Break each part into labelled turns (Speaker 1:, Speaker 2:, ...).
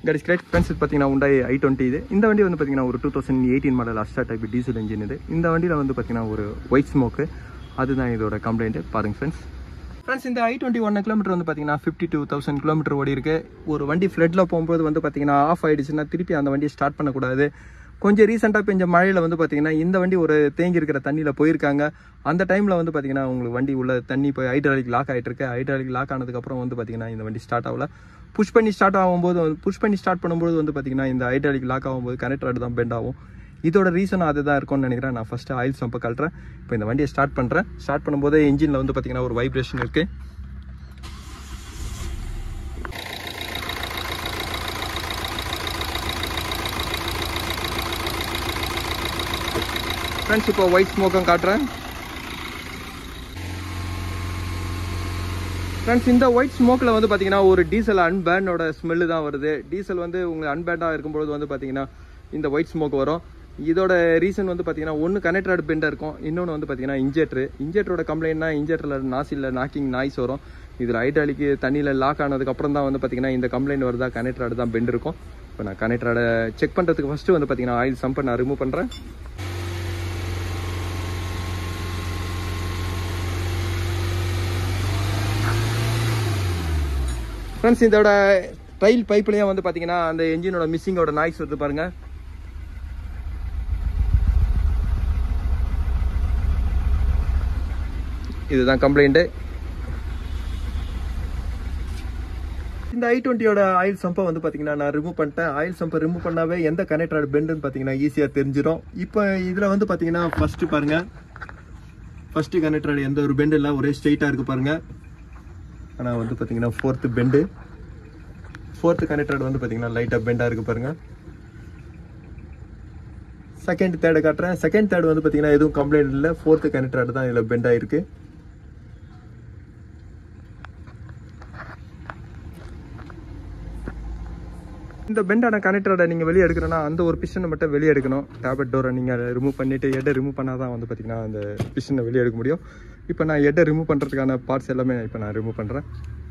Speaker 1: கடிஸ் great friends இது பார்த்தீங்கன்னா உண்டாய் ஐ டுவெண்ட்டி இது இந்த வண்டி வந்து பார்த்தீங்கன்னா ஒரு டூ தௌசண்ட் எயிட்டீன் மாடல் அஸ்டா டைப் டீசல் இன்ஜின் இது இந்த வண்டியில் வந்து பார்த்தீங்கன்னா ஒரு ஒயிட் ஸ்மோக்கு அதுதான் இதோட கம்ப்ளைண்ட்டு பாருங்க ஃப்ரெண்ட்ஸ் ஃப்ரெண்ட்ஸ் இந்த ஐ டுவெண்ட்டி ஒன் கிலோமீட்டர் வந்து பார்த்தீங்கன்னா ஃபிஃப்டி டூ தௌசண்ட் கிலோமீட்டர் ஓடி இருக்கு ஒரு வண்டி ஃப்ளட்டில் போகும்போது வந்து பார்த்தீங்கன்னா ஆஃப் ஆயிடுச்சுன்னா திருப்பி அந்த வண்டியை ஸ்டார்ட் பண்ணக்கூடாது கொஞ்சம் ரீசெண்டாக பெஞ்ச மழையில் வந்து பார்த்தீங்கன்னா இந்த வண்டி ஒரு தேங்கி இருக்கிற தண்ணியில் போயிருக்காங்க அந்த டைமில் வந்து பார்த்தீங்கன்னா உங்களுக்கு வண்டி உள்ள தண்ணி போய் ஹைட்ராலிக் லாக் ஆகிட்டு இருக்கு ஹைட்ராலிக் லாக் ஆனதுக்கப்புறம் வந்து பார்த்தீங்கன்னா இந்த வண்டி ஸ்டார்ட் ஆகல புஷ் பண்ணி ஸ்டார்ட் ஆகும்போது புஷ் பண்ணி ஸ்டார்ட் பண்ணும்போது வந்து பார்த்தீங்கன்னா இந்த ஹைட்ராலிக் லாக் ஆகும்போது கனெக்டர் தான் பெண்ட் ஆகும் இதோட ரீசன் அதுதான் இருக்கும்னு நினைக்கிறேன் நான் ஃபஸ்ட்டு ஆயில் சம்பை கழட்டுறேன் இப்போ இந்த வண்டியை ஸ்டார்ட் பண்ணுறேன் ஸ்டார்ட் பண்ணும்போது இன்ஜினில் வந்து பார்த்தீங்கன்னா ஒரு வைப்ரேஷன் இருக்குது ஃப்ரெண்ட்ஸ் இப்போ ஒயிட் ஸ்மோக்கும் காட்டுறேன் ஃப்ரெண்ட்ஸ் இந்த ஒயிட் ஸ்மோக்கில் வந்து பார்த்தீங்கன்னா ஒரு டீசல் அன்பேண்டோட ஸ்மெல்லு தான் வருது டீசல் வந்து உங்களுக்கு அன்பேண்டாக இருக்கும்பொழுது வந்து பார்த்தீங்கன்னா இந்த ஒயிட் ஸ்மோக் வரும் இதோட ரீசன் வந்து பார்த்தீங்கன்னா ஒன்று கனெக்டட் பெண்டாக இருக்கும் இன்னொன்று வந்து பார்த்தீங்கன்னா இன்ஜெட்ரு இன்ஜெக்டரோட கம்ப்ளைண்ட்னா இன்ஜெக்டரில் நாசியில் நாக்கிங் நாய்ஸ் வரும் இதில் ஹைட்ராலிக்கு தண்ணியில் லாக் ஆனதுக்கப்புறம் தான் வந்து பார்த்தீங்கன்னா இந்த கம்ப்ளைண்ட் வருதா கனெக்டராடு தான் பெண்ட் இருக்கும் இப்போ நான் கனெக்டராட செக் பண்ணுறதுக்கு ஃபஸ்ட்டு வந்து பார்த்தீங்கன்னா ஆயில் சம்பை நான் ரிமூவ் பண்ணுறேன் ஃப்ரெண்ட்ஸ் இதோட ட்ரைல் பைப்லேயும் வந்து பார்த்தீங்கன்னா அந்த என்ஜினோட மிஸ்ஸிங்கோட நாய்ஸ் வருது பாருங்க இதுதான் கம்ப்ளைண்ட்டு இந்த ஐ டுவெண்ட்டியோட ஆயில் சம்பை வந்து பார்த்தீங்கன்னா நான் ரிமூவ் பண்ணிட்டேன் ஆயில் சம்பை ரிமூவ் பண்ணாவே எந்த கனெக்டர் பெண்டுன்னு பார்த்தீங்கன்னா ஈஸியாக தெரிஞ்சிடும் இப்போ இதில் வந்து பார்த்தீங்கன்னா ஃபஸ்ட்டு பாருங்கள் ஃபஸ்ட்டு கனெக்டர் எந்த ஒரு பெண்டு இல்லை ஒரே ஸ்ட்ரெயிட்டாக இருக்குது பாருங்கள் ஆனால் வந்து பார்த்தீங்கன்னா ஃபோர்த்து பெண்டு ஃபோர்த்து கனெக்டட் வந்து பார்த்தீங்கன்னா லைட்டாக பெண்டாக இருக்குது பாருங்கள் செகண்ட் தேர்டு காட்டுறேன் செகண்ட் தேர்டு வந்து பார்த்தீங்கன்னா எதுவும் கம்ப்ளைண்ட் இல்லை ஃபோர்த்து கனெக்டட் தான் இதில் பெண்டாக இருக்குது இந்த பெண்டான கனெக்டரோட நீங்கள் வெளியே எடுக்கிறோன்னா அந்த ஒரு பிஷனை மட்டும் வெளியே எடுக்கணும் டேப்லெட் டோரை நீங்கள் ரிமூவ் பண்ணிவிட்டு எடை ரிமூவ் பண்ணால் தான் வந்து பார்த்தீங்கன்னா அந்த பிஷனை வெளியே எடுக்க முடியும் இப்போ நான் எடை ரிமூவ் பண்ணுறதுக்கான பார்ட்ஸ் எல்லாமே இப்போ நான் ரிமூவ் பண்ணுறேன்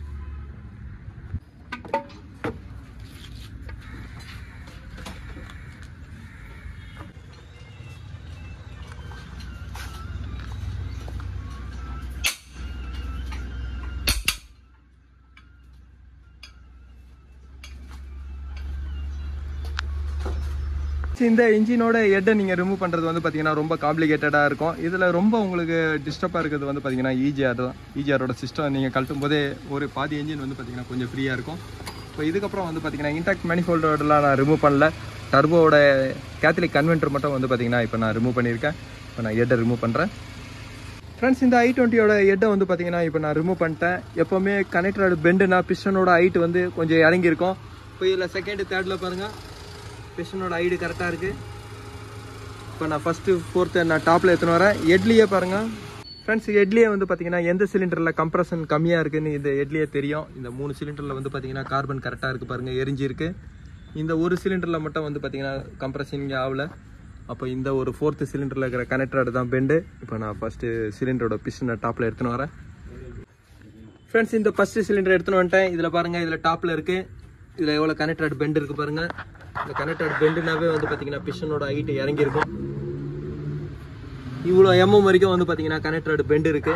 Speaker 1: இந்த இன்ஜினோட ஹெட்டை நீங்கள் ரிமூவ் பண்ணுறது வந்து பார்த்தீங்கன்னா ரொம்ப காம்ப்ளிகேட்டடாக இருக்கும் இதில் ரொம்ப உங்களுக்கு டிஸ்டர்பாக இருக்கிறது வந்து பார்த்தீங்கன்னா ஈஜிஆர் தான் ஈஜிஆரோட சிஸ்டம் நீங்கள் கழட்டும் போதே ஒரு பாதி இன்ஜின் வந்து பார்த்தீங்கன்னா கொஞ்சம் ஃப்ரீயாக இருக்கும் இப்போ இதுக்கப்புறம் வந்து பார்த்தீங்கன்னா இன்டாக்ட் மேனிஃபோல்டோடலாம் நான் ரிமூவ் பண்ணல டர்போவோட கேத்தலிக் கன்வென்டர் மட்டும் வந்து பார்த்தீங்கன்னா இப்போ நான் ரிமூவ் பண்ணியிருக்கேன் இப்போ நான் ஹெட்டை ரிமூவ் பண்ணுறேன் ஃப்ரெண்ட்ஸ் இந்த ஐ டுவெண்ட்டியோட ஹெட்டை வந்து பார்த்தீங்கன்னா இப்போ நான் ரிமூவ் பண்ணிட்டேன் எப்போவுமே கனெக்டரோட பெண்டுனா பிஸ்டனோட ஹைட் வந்து கொஞ்சம் இறங்கியிருக்கும் இப்போ இதில் செகண்டு தேர்டில் பாருங்கள் பிஸ்டனோட ஹைடு கரெக்டாக இருக்குது இப்போ நான் ஃபஸ்ட்டு ஃபோர்த்து நான் டாப்பில் எடுத்துன்னு வரேன் ஹெட்லியே பாருங்கள் ஃப்ரெண்ட்ஸ் ஹெட்லியே வந்து பார்த்தீங்கன்னா எந்த சிலிண்டரில் கம்ப்ரஷன் கம்மியாக இருக்குன்னு இந்த ஹெட்லியே தெரியும் இந்த மூணு சிலிண்டரில் வந்து பார்த்தீங்கன்னா கார்பன் கரெக்டாக இருக்குது பாருங்கள் எரிஞ்சிருக்கு இந்த ஒரு சிலிண்டரில் மட்டும் வந்து பார்த்தீங்கன்னா கம்ப்ரஷன் இங்கே ஆகல அப்போ இந்த ஒரு ஃபோர்த்து சிலிண்டரில் இருக்கிற கனெக்டரோட தான் பெண்டு இப்போ நான் ஃபஸ்ட்டு சிலிண்டரோட பிஸ்டனை டாப்பில் எடுத்துன்னு வரேன் ஃப்ரெண்ட்ஸ் இந்த ஃபஸ்ட்டு சிலிண்டர் எடுத்துன்னு வந்துட்டேன் இதில் பாருங்கள் இதில் டாப்பில் இருக்குது இதில் எவ்வளோ கனெக்டட் பெண்ட் இருக்குது பாருங்கள் இந்த கனெக்டட் பெண்டுனாவே வந்து பார்த்தீங்கன்னா பிஷனோட ஹைட்டு இறங்கியிருக்கும் இவ்வளோ எம்எம் வரைக்கும் வந்து பார்த்தீங்கன்னா கனெக்டட் பெண்ட் இருக்குது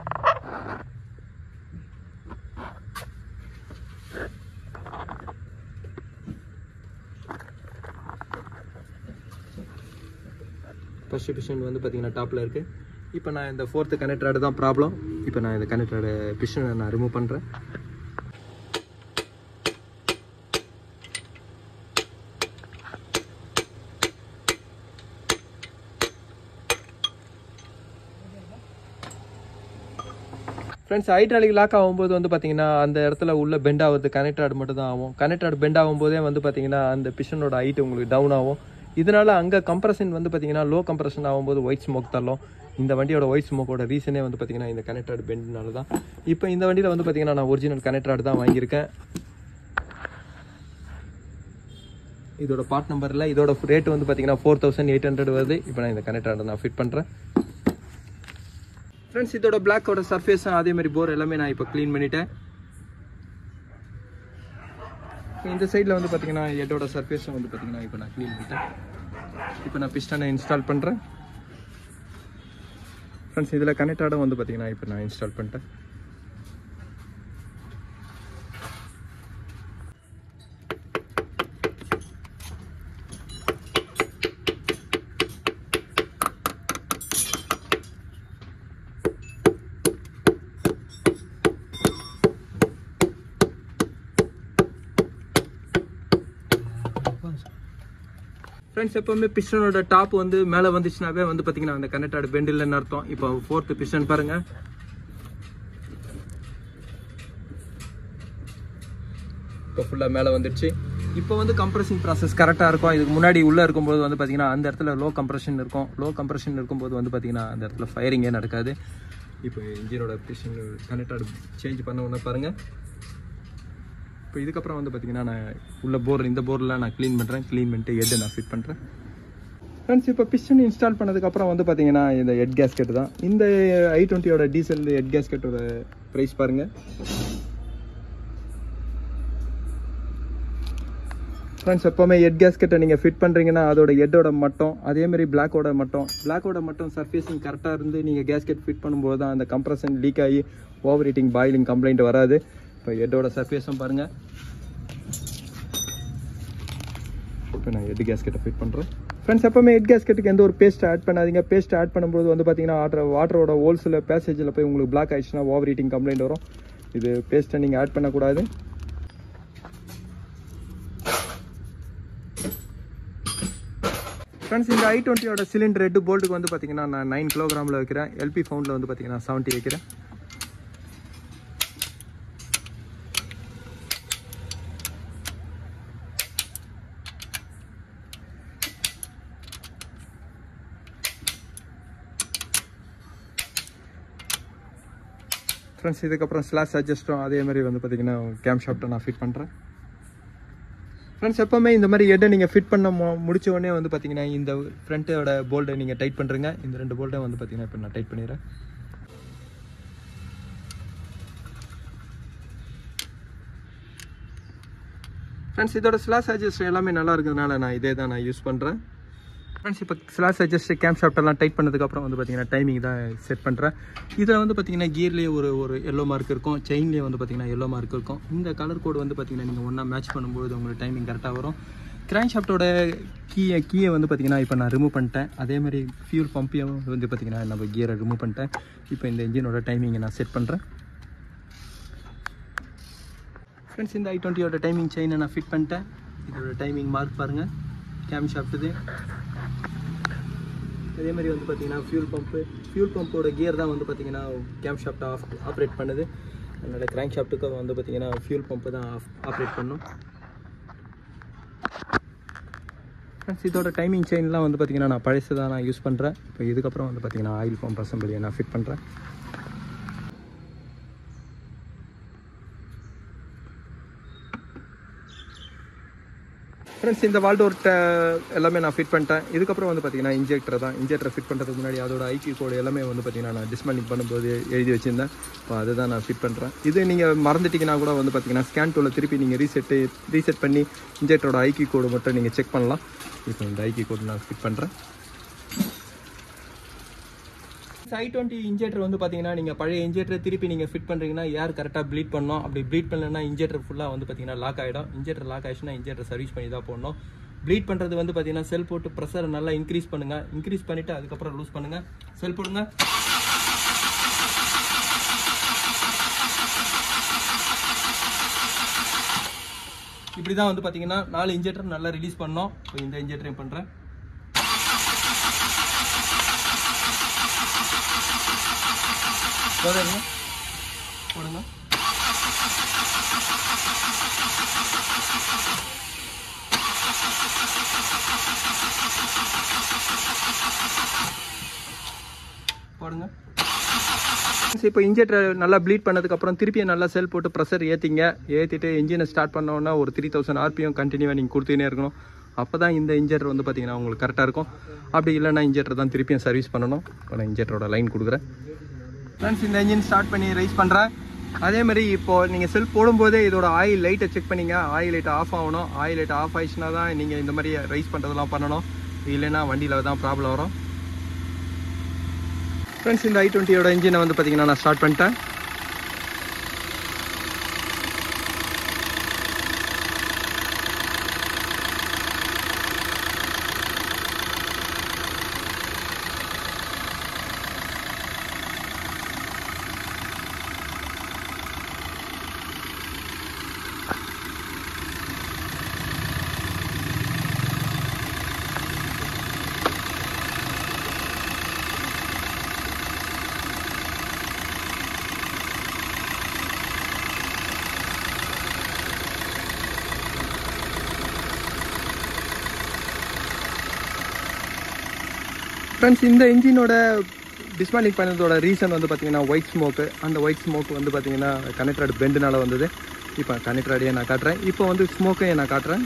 Speaker 1: ஃபஸ்ட்டு பிஷன் வந்து பார்த்தீங்கன்னா டாப்பில் இருக்குது இப்போ நான் இந்த ஃபோர்த்து கனெக்டரோட தான் ப்ராப்ளம் இப்போ நான் இந்த கனெக்டரோட பிஷனை நான் ரிமூவ் பண்ணுறேன் ஃப்ரெண்ட்ஸ் ஹைட்ராலிக் லாக் ஆகும்போது வந்து பார்த்தீங்கன்னா அந்த இடத்துல உள்ள பெண்ட் ஆகுது கனெக்டட் மட்டும் தான் ஆகும் கனெக்டட் பெண்ட் ஆகும்போதே வந்து பார்த்தீங்கன்னா அந்த பிஷனோட ஹைட் உங்களுக்கு டவுன் ஆகும் இதனால அங்கே கம்ப்ரஷன் வந்து பார்த்தீங்கன்னா லோ கம்ப்ரஷன் ஆகும்போது ஒயிட் ஸ்மோக் தள்ளும் இந்த வண்டியோட ஒயிட் ஸ்மோக்கோட ரீசனே வந்து பார்த்தீங்கன்னா இந்த கனெக்டட் பெண்ட்னால தான் இப்போ இந்த வண்டியில் வந்து பார்த்தீங்கன்னா நான் ஒரிஜினல் கனெக்டட் தான் வாங்கியிருக்கேன் இதோட பார்ட் நம்பரில் இதோட ரேட் வந்து பார்த்தீங்கன்னா ஃபோர் தௌசண்ட் எயிட் ஹண்ட்ரட் வருது இப்போ நான் இந்த கனெக்டட் நான் ஃபிட் பண்ணுறேன் ஃப்ரெண்ட்ஸ் இதோட பிளாக்கோட சர்ஃபேஸும் அதே மாதிரி போர் எல்லாமே நான் இப்போ க்ளீன் பண்ணிட்டேன் இந்த சைடில் வந்து பார்த்தீங்கன்னா ஹெட்டோட சர்ஃபேஸும் வந்து பார்த்தீங்கன்னா இப்போ நான் க்ளீன் பண்ணிட்டேன் இப்போ நான் பிஸ்டனை இன்ஸ்டால் பண்ணுறேன் ஃப்ரெண்ட்ஸ் இதில் கனெக்டாடும் வந்து பார்த்தீங்கன்னா இப்போ நான் இன்ஸ்டால் பண்ணிட்டேன் ஃப்ரெண்ட்ஸ் எப்பவுமே பிஸ்டனோட டாப் வந்து மேலே வந்துச்சுனாவே வந்து பார்த்தீங்கன்னா அந்த கனெக்டாடு பெண்ட் இல்லைன்னு அர்த்தம் இப்போ ஃபோர்த்து பிஸ்டன் பாருங்க இப்போ ஃபுல்லாக மேலே வந்துடுச்சு இப்போ வந்து கம்ப்ரஷன் ப்ராசஸ் கரெக்டாக இருக்கும் இதுக்கு முன்னாடி உள்ளே இருக்கும்போது வந்து பார்த்தீங்கன்னா அந்த இடத்துல லோ கம்ப்ரஷன் இருக்கும் லோ கம்ப்ரஷன் இருக்கும்போது வந்து பார்த்தீங்கன்னா அந்த இடத்துல ஃபயரிங்கே நடக்காது இப்போ இன்ஜினோட பிஸ்டன் கனெக்டாடு சேஞ்ச் பண்ண உடனே பாருங்கள் இப்போ இதுக்கப்புறம் வந்து பார்த்தீங்கன்னா நான் உள்ள போர் இந்த போரில் நான் க்ளீன் பண்ணுறேன் க்ளீன் பண்ணிட்டு ஹெட்டை நான் ஃபிட் பண்ணுறேன் ஃப்ரெண்ட்ஸ் இப்போ பிஸ்டன் இன்ஸ்டால் பண்ணதுக்கப்புறம் வந்து பார்த்தீங்கன்னா இந்த ஹெட் கேஸ்கெட் தான் இந்த ஐ டுவெண்ட்டியோட டீசல் ஹெட் கேஸ்கெட்டோட ப்ரைஸ் பாருங்கள் ஃப்ரெண்ட்ஸ் எப்போவுமே ஹெட் கேஸ்கெட்டை நீங்கள் ஃபிட் பண்ணுறீங்கன்னா அதோட ஹெட்டோட மட்டம் அதேமாதிரி பிளாக்கோட மட்டம் பிளாக்கோட மட்டம் சர்ஃபேஸிங் கரெக்டாக இருந்து நீங்கள் கேஸ்கெட் ஃபிட் பண்ணும்போது தான் அந்த கம்ப்ரஷன் லீக் ஆகி ஓவர் ஹீட்டிங் பாயிலிங் கம்ப்ளைண்ட் வராது இப்போ ஹெட்டோட சர்ஃபேஸும் பாருங்கள் இப்போ நான் ஹெட் கேஸ்கெட்டை ஃபிட் பண்ணுறேன் ஃப்ரெண்ட்ஸ் எப்போவுமே ஹெட் கேஸ்கெட்டுக்கு எந்த ஒரு பேஸ்ட் ஆட் பண்ணாதீங்க பேஸ்ட் ஆட் பண்ணும்போது வந்து பார்த்தீங்கன்னா வாட்டர் வாட்டரோட ஹோல்ஸில் பேசேஜில் போய் உங்களுக்கு பிளாக் ஆயிடுச்சுன்னா ஓவர் ஹீட்டிங் கம்ப்ளைண்ட் வரும் இது பேஸ்ட்டை நீங்கள் ஆட் பண்ணக்கூடாது ஃப்ரெண்ட்ஸ் இந்த ஐ டுவெண்ட்டியோட சிலிண்டர் ரெட்டு போல்ட்டுக்கு வந்து பார்த்தீங்கன்னா நான் நைன் கிலோகிராமில் வைக்கிறேன் எல்பி ஃபவுண்டில் வந்து பார்த்தீங்கன்னா செவன்ட்டி வைக்கிறேன் ஃப்ரெண்ட்ஸ் இதுக்கப்புறம் ஸ்லாஷ் அட்ஜஸ்ட்டும் அதே மாதிரி வந்து பார்த்தீங்கன்னா கேம் ஷாப்ட்டை நான் ஃபிட் பண்ணுறேன் ஃப்ரெண்ட்ஸ் எப்போவுமே இந்த மாதிரி ஹெட்டை நீங்கள் ஃபிட் பண்ண மு முடிச்ச உடனே வந்து பார்த்தீங்கன்னா இந்த ஃப்ரண்ட்டோட போல்ட்டை நீங்கள் டைட் பண்ணுறீங்க இந்த ரெண்டு போல்ட்டை வந்து பார்த்தீங்கன்னா இப்போ நான் டைட் பண்ணிடுறேன் ஃப்ரெண்ட்ஸ் இதோட ஸ்லாஷ் அட்ஜஸ்ட் எல்லாமே நல்லா இருக்கிறதுனால நான் இதே தான் நான் யூஸ் பண்ணுறேன் ஃப்ரெண்ட்ஸ் இப்போ ஸ்லாஷ் அட்ஜஸ்ட் கேம் ஷாப்டெல்லாம் டைட் பண்ணதுக்கப்புறம் வந்து பார்த்தீங்கன்னா டைமிங் தான் செட் பண்ணுறேன் இதில் வந்து பார்த்தீங்கன்னா கியர்லேயே ஒரு ஒரு எல்லோ மார்க் இருக்கும் செயின்லேயே வந்து பார்த்தீங்கன்னா எல்லோ மார்க் இருக்கும் இந்த கலர் கோடு வந்து பார்த்தீங்கன்னா நீங்கள் ஒன்றா மேட்ச் பண்ணும்போது உங்களுக்கு டைமிங் கரெக்டாக வரும் கிராங்க் ஷாப்டோட கீயை கீயை வந்து பார்த்தீங்கன்னா இப்போ நான் ரிமூவ் பண்ணிட்டேன் அதே மாதிரி ஃபியூல் பம்பையும் வந்து பார்த்தீங்கன்னா நம்ம கியரை ரிமூவ் பண்ணிட்டேன் இப்போ இந்த இன்ஜினோட டைமிங்கை நான் செட் பண்ணுறேன் ஃப்ரெண்ட்ஸ் இந்த ஐ டுவெண்ட்டியோட டைமிங் செயினை நான் ஃபிட் பண்ணிட்டேன் இதோட டைமிங் மார்க் பாருங்கள் கேம் ஷாப்ட்டுது அதே மாதிரி வந்து பார்த்தீங்கன்னா ஃபியூல் பம்ப்பு ஃபியூல் பம்போட கியர் தான் வந்து பார்த்தீங்கன்னா கேம் ஷாஃப்ட் ஆஃப் ஆப்ரேட் பண்ணுது அதனால் கிராங்க் ஷாஃப்ட்டுக்கு வந்து பார்த்தீங்கன்னா ஃபியூல் பம்பு தான் ஆஃப் ஆப்ரேட் பண்ணும் ஃப்ரெண்ட்ஸ் இதோட டைமிங் செயின்லாம் வந்து பார்த்தீங்கன்னா நான் பழசு தான் நான் யூஸ் பண்ணுறேன் இப்போ இதுக்கப்புறம் வந்து பார்த்தீங்கன்னா ஆயில் பம்ப் அசம்பிளியை நான் ஃபிட் பண்ணுறேன் ஃப்ரெண்ட்ஸ் இந்த வால்டோர் எல்லாமே நான் ஃபிட் பண்ணிட்டேன் இதுக்கப்புறம் வந்து பார்த்தீங்கன்னா இன்ஜெக்டர் தான் இன்ஜெக்டர் ஃபிட் பண்ணுறதுக்கு முன்னாடி அதோட ஐக்கிய கோடு எல்லாமே வந்து பார்த்தீங்கன்னா நான் டிஸ்மேண்டிங் பண்ணும்போது எழுதி வச்சிருந்தேன் இப்போ அதை தான் நான் ஃபிட் பண்ணுறேன் இது நீங்கள் மறந்துட்டீங்கன்னா கூட வந்து பார்த்தீங்கன்னா ஸ்கேன் டூவில் திருப்பி நீங்கள் ரீசெட்டு ரீசெட் பண்ணி இன்ஜெக்டரோட ஐக்கிய கோடு மட்டும் நீங்கள் செக் பண்ணலாம் இப்போ இந்த ஐக்கிய கோடு நான் ஃபிட் பண்ணுறேன் ஐ டுவெண்ட்டி இன்ஜெக்டர் வந்து பார்த்தீங்கன்னா நீங்கள் பழைய இன்ஜெக்டர் திருப்பி நீங்கள் ஃபிட் பண்ணுறீங்கன்னா ஏர் கரெக்டாக ப்ளீட் பண்ணணும் அப்படி ப்ளீட் பண்ணலன்னா இன்ஜெக்டர் ஃபுல்லாக வந்து பார்த்தீங்கன்னா லாக் ஆகிடும் இன்ஜெக்டர் லாக் ஆயிடுச்சுன்னா இன்ஜெக்டர் சர்வீஸ் பண்ணி தான் போடணும் ப்ளீட் பண்ணுறது வந்து பார்த்தீங்கன்னா செல் போட்டு ப்ரெஷரை நல்லா இன்க்ரீஸ் பண்ணுங்கள் இன்க்ரீஸ் பண்ணிவிட்டு அதுக்கப்புறம் லூஸ் பண்ணுங்கள் செல் போடுங்க இப்படி தான் வந்து பார்த்தீங்கன்னா நாலு இன்ஜெக்டர் நல்லா ரிலீஸ் பண்ணோம் இப்போ இந்த இன்ஜெக்டரையும் பண்ணுறேன் போதுங்க போடுங்க போடுங்க இப்போ இன்ஜெக்டர் நல்லா ப்ளீட் பண்ணதுக்கப்புறம் திருப்பி நல்லா செல் போட்டு ப்ரெஷர் ஏற்றிங்க ஏற்றிட்டு இன்ஜினை ஸ்டார்ட் பண்ணோன்னா ஒரு த்ரீ தௌசண்ட் ஆர்பிஎம் கண்டினியூவாக நீங்கள் கொடுத்துக்கினே இருக்கணும் அப்போ தான் இந்த இன்ஜெக்டர் வந்து பார்த்தீங்கன்னா உங்களுக்கு கரெக்டாக இருக்கும் அப்படி இல்லைன்னா இன்ஜெக்டர் தான் திருப்பியும் சர்வீஸ் பண்ணணும் இப்போ நான் இன்ஜெக்டரோட லைன் கொடுக்குறேன் ஃப்ரெண்ட்ஸ் இந்த இன்ஜின் ஸ்டார்ட் பண்ணி ரைஸ் பண்ணுறேன் அதே மாதிரி இப்போ நீங்கள் செல்ஃப் போடும்போதே இதோட ஆயில் லைட்டை செக் பண்ணீங்க ஆயில் லைட் ஆஃப் ஆகணும் ஆயில் லைட் ஆஃப் ஆயிடுச்சுன்னா தான் நீங்கள் இந்த மாதிரி ரைஸ் பண்ணுறதெல்லாம் பண்ணணும் இல்லைன்னா வண்டியில் தான் ப்ராப்ளம் வரும் ஃப்ரெண்ட்ஸ் இந்த ஐ டுவெண்ட்டியோட இன்ஜினை வந்து பார்த்தீங்கன்னா நான் ஸ்டார்ட் பண்ணிட்டேன் ஃப்ரெண்ட்ஸ் இந்த இன்ஜினோட டிஸ்மேண்டிங் பண்ணதோட ரீசன் வந்து பார்த்தீங்கன்னா ஒயிட் ஸ்மோக்கு அந்த ஒயிட் ஸ்மோக் வந்து பார்த்தீங்கன்னா கனெக்டட் பெண்டுனால வந்தது இப்போ கனெக்டரையே நான் காட்டுறேன் இப்போ வந்து ஸ்மோக்கையும் நான் காட்டுறேன்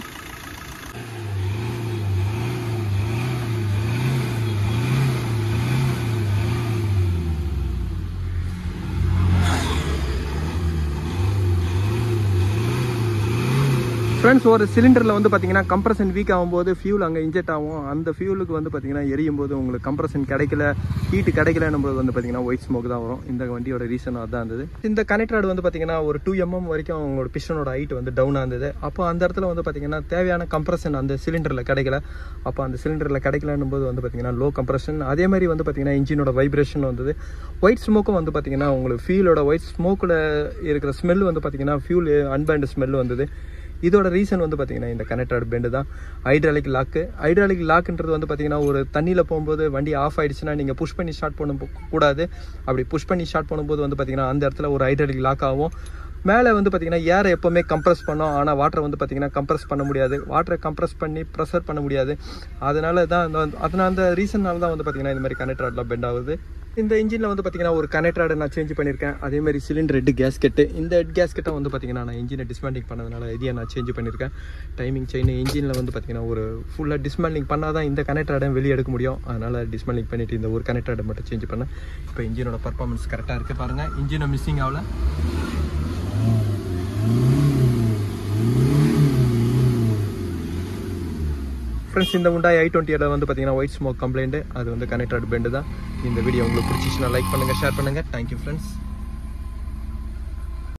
Speaker 1: ஃப்ரெண்ட்ஸ் ஒரு சிலிண்டரில் வந்து பார்த்தீங்கன்னா கம்ப்ரஷன் வீக் ஆகும்போது ஃபியூல் அங்கே இன்ஜெக்ட் ஆகும் அந்த ஃபியூலுக்கு வந்து பார்த்தீங்கன்னா எரியும் போது உங்களுக்கு கம்ப்ரஷன் கிடைக்கல ஹீட்டு கிடைக்கலன்னும் போது வந்து பார்த்தீங்கன்னா ஒயிட் ஸ்மோக் தான் வரும் இந்த வண்டியோட ரீசன் அதான் இருந்தது இந்த கனெக்டட் வந்து பார்த்தீங்கன்னா ஒரு டூ எம்எம் வரைக்கும் உங்களோட பிஸ்டனோட ஹைட் வந்து டவுனாக இருந்தது அப்போ அந்த இடத்துல வந்து பார்த்தீங்கன்னா தேவையான கம்ப்ரஷன் அந்த சிலிண்டரில் கிடைக்கல அப்போ அந்த சிலிண்டரில் கிடைக்கலன்னும் போது வந்து பார்த்தீங்கன்னா லோ கம்ப்ரஷன் அதே மாதிரி வந்து பார்த்தீங்கன்னா இன்ஜினோட வைப்ரேஷன் வந்தது ஒயிட் ஸ்மோக்கும் வந்து பார்த்தீங்கன்னா உங்களுக்கு ஃபியூலோட ஒயிட் ஸ்மோக்கில் இருக்கிற ஸ்மெல் வந்து பார்த்தீங்கன்னா ஃபியூல் அன்பேண்ட் ஸ்மெல் வந்தது இதோட ரீசன் வந்து பார்த்தீங்கன்னா இந்த கனெக்டட் பெண்டு தான் ஹைட்ராலிக் லாக்கு ஹைட்ராலிக் லாக்குன்றது வந்து பார்த்தீங்கன்னா ஒரு தண்ணியில் போகும்போது வண்டி ஆஃப் ஆயிடுச்சுன்னா நீங்கள் புஷ் பண்ணி ஸ்டார்ட் பண்ண போ- கூடாது அப்படி புஷ் பண்ணி ஸ்டார்ட் பண்ணும்போது வந்து பார்த்தீங்கன்னா அந்த இடத்துல ஒரு ஹைட்ராலிக் லாக் ஆகும் மேலே வந்து பார்த்தீங்கன்னா ஏரை எப்போவுமே கம்ப்ரஸ் பண்ணோம் ஆனால் வாட்டரை வந்து பார்த்தீங்கன்னா கம்ப்ரஸ் பண்ண முடியாது வாட்டரை கம்ப்ரஸ் பண்ணி ப்ரெஷர் பண்ண முடியாது அதனால தான் அந்த அதனால அந்த ரீசன்னால தான் வந்து பார்த்தீங்கன்னா இந்த மாதிரி கனெக்டர்லாம் பெண்ட் ஆகுது இந்த இன்ஜினில் வந்து பார்த்தீங்கன்னா ஒரு கனெக்டரை நான் சேஞ்ச் பண்ணியிருக்கேன் அதே மாதிரி சிலிண்டர் ஹெட் கேஸ்கெட்டு இந்த ஹெட் கேஸ்கெட்டை வந்து பார்த்தீங்கன்னா நான் இன்ஜினை டிஸ்மேண்டிங் பண்ணதுனால இதையை நான் சேஞ்ச் பண்ணியிருக்கேன் டைமிங் செயின் இன்ஜினில் வந்து பார்த்தீங்கன்னா ஒரு ஃபுல்லாக டிஸ்மேண்டிங் பண்ணால் தான் இந்த கனெக்டரை வெளியே எடுக்க முடியும் அதனால் டிஸ்மேண்டிங் பண்ணிவிட்டு இந்த ஒரு கனெக்டரை மட்டும் சேஞ்ச் பண்ணேன் இப்போ இன்ஜினோட பர்ஃபார்மன்ஸ் கரெக்டாக இருக்குது பாருங்கள் இன்ஜினை மிஸ்ஸிங் ஆகல ஃப்ரெண்ட்ஸ் இந்த உண்டாய் ஐ டுவெண்ட்டியில் வந்து பார்த்தீங்கன்னா ஒயிட் ஸ்மோக் கம்ப்ளைண்ட் அது வந்து கனெக்டட் பெண்டு தான் இந்த வீடியோ உங்களுக்கு பிடிச்சிச்சுன்னா லைக் பண்ணுங்கள் ஷேர் பண்ணுங்கள் தேங்க்யூ ஃப்ரெண்ட்ஸ்